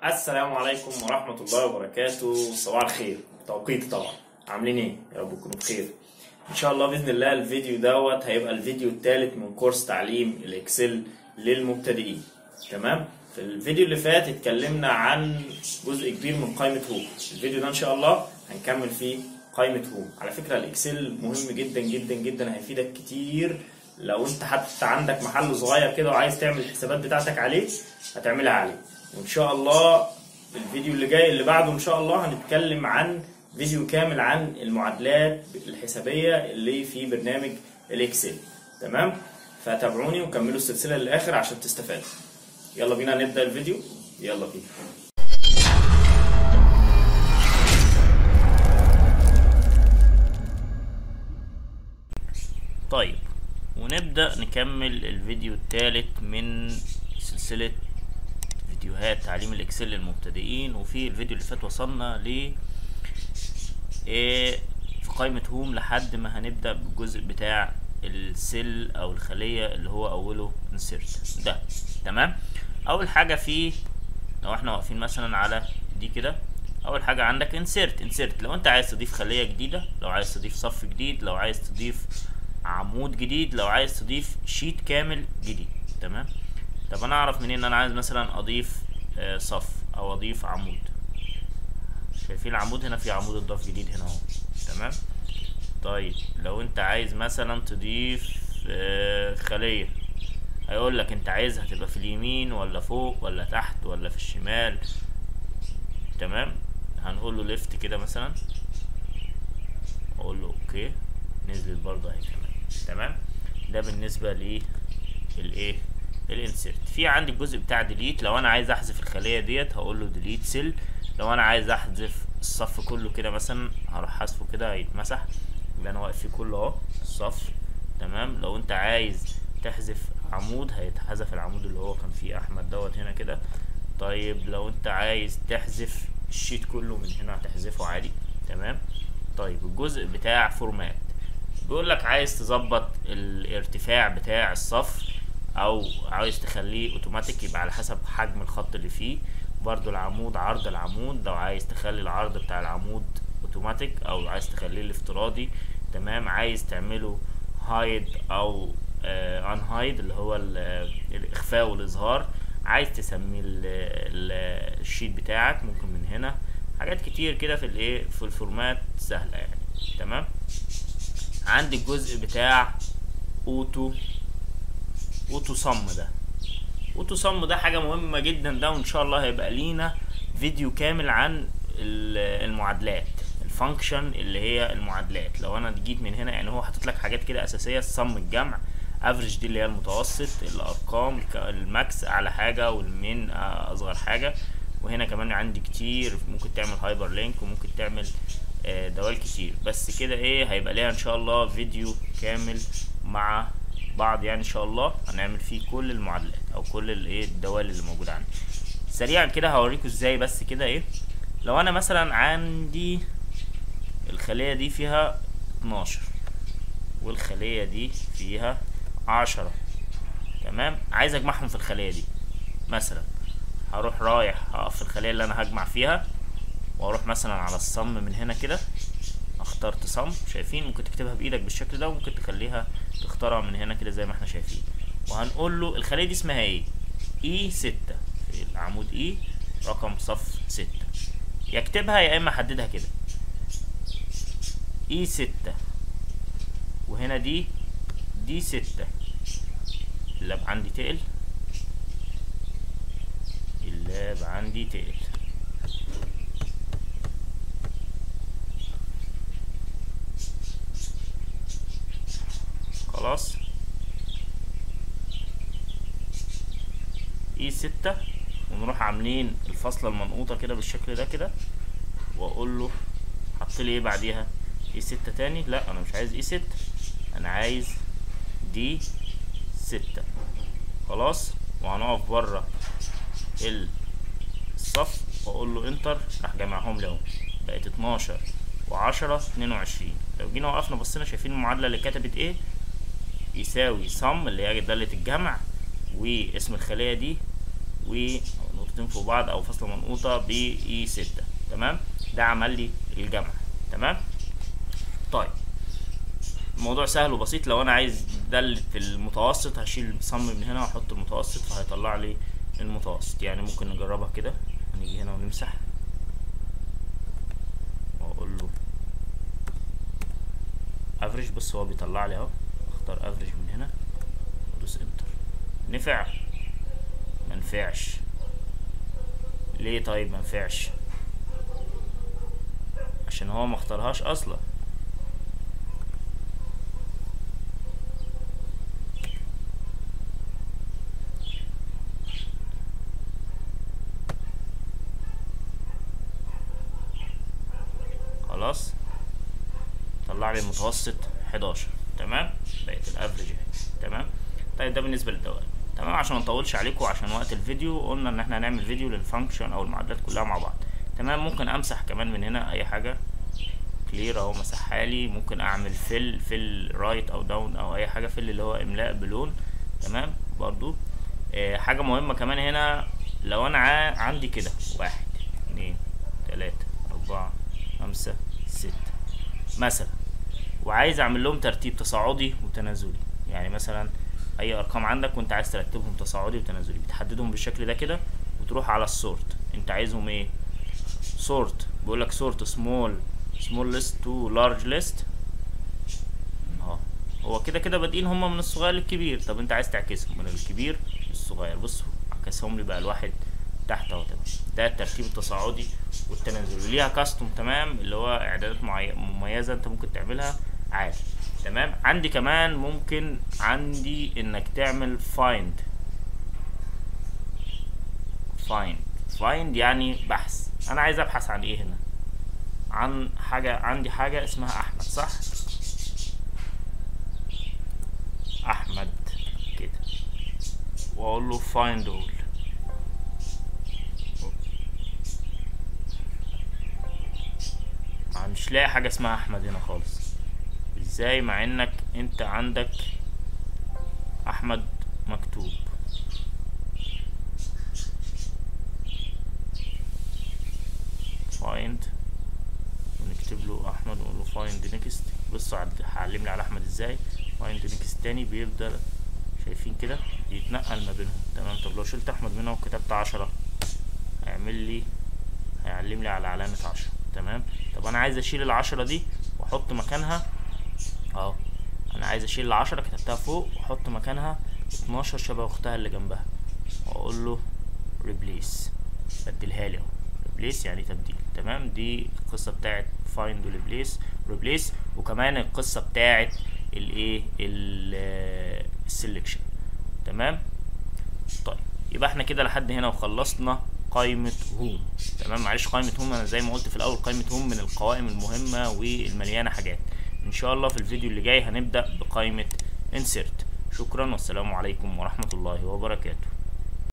السلام عليكم ورحمة الله وبركاته صباح الخير توقيت طبعا عاملين ايه يا رب تكونوا بخير ان شاء الله باذن الله الفيديو دوت هيبقى الفيديو الثالث من كورس تعليم الاكسل للمبتدئين تمام في الفيديو اللي فات اتكلمنا عن جزء كبير من قائمة هوم الفيديو ده ان شاء الله هنكمل فيه قائمة هوم على فكرة الاكسل مهم جدا جدا جدا هيفيدك كتير لو انت حتى عندك محل صغير كده وعايز تعمل الحسابات بتاعتك عليه هتعملها عليه وان شاء الله الفيديو اللي جاي اللي بعده ان شاء الله هنتكلم عن فيديو كامل عن المعادلات الحسابية اللي في برنامج الاكسل تمام فتابعوني وكملوا السلسلة للآخر عشان تستفادوا يلا بينا نبدأ الفيديو يلا بينا طيب ونبدأ نكمل الفيديو الثالث من سلسلة فيديوهات تعليم الاكسل للمبتدئين وفي الفيديو اللي فات وصلنا ل إيه في قائمة هوم لحد ما هنبدأ بالجزء بتاع السيل او الخلية اللي هو اوله insert ده تمام اول حاجة فيه لو احنا واقفين مثلا على دي كده اول حاجة عندك insert insert لو انت عايز تضيف خلية جديدة لو عايز تضيف صف جديد لو عايز تضيف عمود جديد لو عايز تضيف شيت كامل جديد تمام طب انا اعرف منين ان انا عايز مثلا اضيف آه صف او اضيف عمود شايفين العمود هنا في عمود اضاف جديد هنا اهو تمام طيب لو انت عايز مثلا تضيف آه خلية هيقول لك انت عايزها تبقى في اليمين ولا فوق ولا تحت ولا في الشمال تمام هنقول له ليفت كده مثلا اقول له اوكي نزلت برضه اهي كمان تمام ده بالنسبه للايه الانسيرت في عندي الجزء بتاع ديليت لو انا عايز احذف الخليه ديت هقول له ديليت سيل لو انا عايز احذف الصف كله كده مثلا هروح حذفه كده هيتمسح اللي انا واقف فيه كله اهو الصف تمام لو انت عايز تحذف عمود هيتحذف العمود اللي هو كان فيه احمد دوت هنا كده طيب لو انت عايز تحذف الشيت كله من هنا هتحذفه عادي تمام طيب الجزء بتاع فورمات بيقول لك عايز تظبط الارتفاع بتاع الصف او عايز تخليه اوتوماتيك يبقى على حسب حجم الخط اللي فيه برضو العمود عرض العمود لو عايز تخلي العرض بتاع العمود اوتوماتيك او عايز تخليه الافتراضي تمام عايز تعمله هايد او ان uh, هايد اللي هو الاخفاء والاظهار عايز تسميه الشيت بتاعك ممكن من هنا حاجات كتير كده في الايه في الفورمات سهله يعني تمام عندي الجزء بتاع اوتو اوتو صم ده اوتو صم ده حاجه مهمه جدا ده وان شاء الله هيبقى لينا فيديو كامل عن المعادلات الفانكشن اللي هي المعادلات لو انا جيت من هنا يعني هو حاطط لك حاجات كده اساسيه الصم الجمع افريج دي اللي هي المتوسط الارقام الماكس اعلى حاجه والمين اصغر حاجه وهنا كمان عندي كتير ممكن تعمل هايبر لينك وممكن تعمل دوال كتير بس كده ايه هيبقى ليها ان شاء الله فيديو كامل مع بعض يعني ان شاء الله هنعمل فيه كل المعادلات او كل الايه الدوال اللي موجوده عندي سريعا كده هوريكم ازاي بس كده ايه لو انا مثلا عندي الخليه دي فيها 12 والخليه دي فيها 10 تمام عايز اجمعهم في الخليه دي مثلا هروح رايح هقف في الخليه اللي انا هجمع فيها واروح مثلا على الصم من هنا كده اخترت صم شايفين ممكن تكتبها بايدك بالشكل ده وممكن تخليها تختارها من هنا كده زي ما احنا شايفين وهنقول له الخليه دي اسمها ايه اي ستة في العمود اي رقم صف ستة يكتبها يا اما احددها كده اي ستة وهنا دي دي ستة اللاب عندي تقل اللاب عندي تقل خلاص اي ستة ونروح عاملين الفاصلة المنقوطة كده بالشكل ده كده واقول له حط لي ايه بعديها اي ستة تاني لا انا مش عايز اي ستة انا عايز دي ستة خلاص وهنقف بره الصف واقول له انتر راح جمعهم لي اهو بقت اتناشر وعشرة اتنين وعشرين لو جينا وقفنا بصينا شايفين المعادلة اللي كتبت ايه يساوي صم اللي هي دالة الجمع واسم الخلية دي ونقطة فاصلتين فوق بعض او فاصله منقوطه ب اي 6 تمام ده عمل لي الجمع تمام طيب الموضوع سهل وبسيط لو انا عايز ده اللي في المتوسط هشيل صم من هنا واحط المتوسط فهيطلع لي المتوسط يعني ممكن نجربها كده هنيجي هنا ونمسح واقول له افريج بص هو بيطلع لي اهو اختار افريج من هنا وادوس انتر نفع منفعش ليه طيب منفعش عشان هو ما اختارهاش اصلا خلاص طلع لي المتوسط 11 تمام بقت الافريج اهي تمام طيب ده بالنسبه للدوائر تمام عشان ما نطولش عليكم عشان وقت الفيديو قلنا ان احنا هنعمل فيديو للفانكشن او المعادلات كلها مع بعض تمام ممكن امسح كمان من هنا اي حاجه كلير اهو مسحها لي ممكن اعمل فيل فيل رايت او داون او اي حاجه فيل اللي هو املاء بلون تمام برضو آه حاجه مهمه كمان هنا لو انا ع- عندي كده واحد اتنين تلاته اربعه خمسه سته مثلا وعايز اعمل لهم ترتيب تصاعدي وتنازلي يعني مثلا اي ارقام عندك وانت عايز ترتبهم تصاعدي وتنازلي بتحددهم بالشكل ده كده وتروح على السورت انت عايزهم ايه سورت بيقول لك سورت سمول سمول ليست تو لارج ليست اه هو كده كده بادئين هما من الصغير للكبير طب انت عايز تعكسهم من الكبير للصغير بص عكسهم لي بقى الواحد تحت اهو تمام ده الترتيب التصاعدي والتنازلي ليها كاستم تمام اللي هو اعدادات معي- مميزه انت ممكن تعملها عادي تمام عندي كمان ممكن عندي انك تعمل find find find يعني بحث انا عايز ابحث عن ايه هنا عن حاجه عندي حاجه اسمها احمد صح احمد كده واقول له find all أنا مش لاقي حاجه اسمها احمد هنا خالص ازاي مع انك انت عندك احمد مكتوب find ونكتب له احمد ونقول له find next بص عد- هعلم لي على احمد ازاي find next تاني بيفضل شايفين كده يتنقل ما بينهم تمام طب لو شلت احمد منها وكتبت عشرة هيعمل لي هيعلم لي على علامة عشرة تمام طب انا عايز اشيل العشرة دي واحط مكانها اهو انا عايز اشيل العشرة كتبتها فوق واحط مكانها اتناشر شبه اختها اللي جنبها واقول له ريبليس بدلها لي اهو ريبليس يعني تبديل تمام دي القصه بتاعت فايند وريبليس ريبليس وكمان القصه بتاعت الايه السلكشن تمام طيب يبقى احنا كده لحد هنا وخلصنا قائمة هوم تمام معلش قائمة هوم انا زي ما قلت في الاول قائمة هوم من القوائم المهمة والمليانة حاجات ان شاء الله في الفيديو اللي جاي هنبدأ بقائمة insert شكرا والسلام عليكم ورحمة الله وبركاته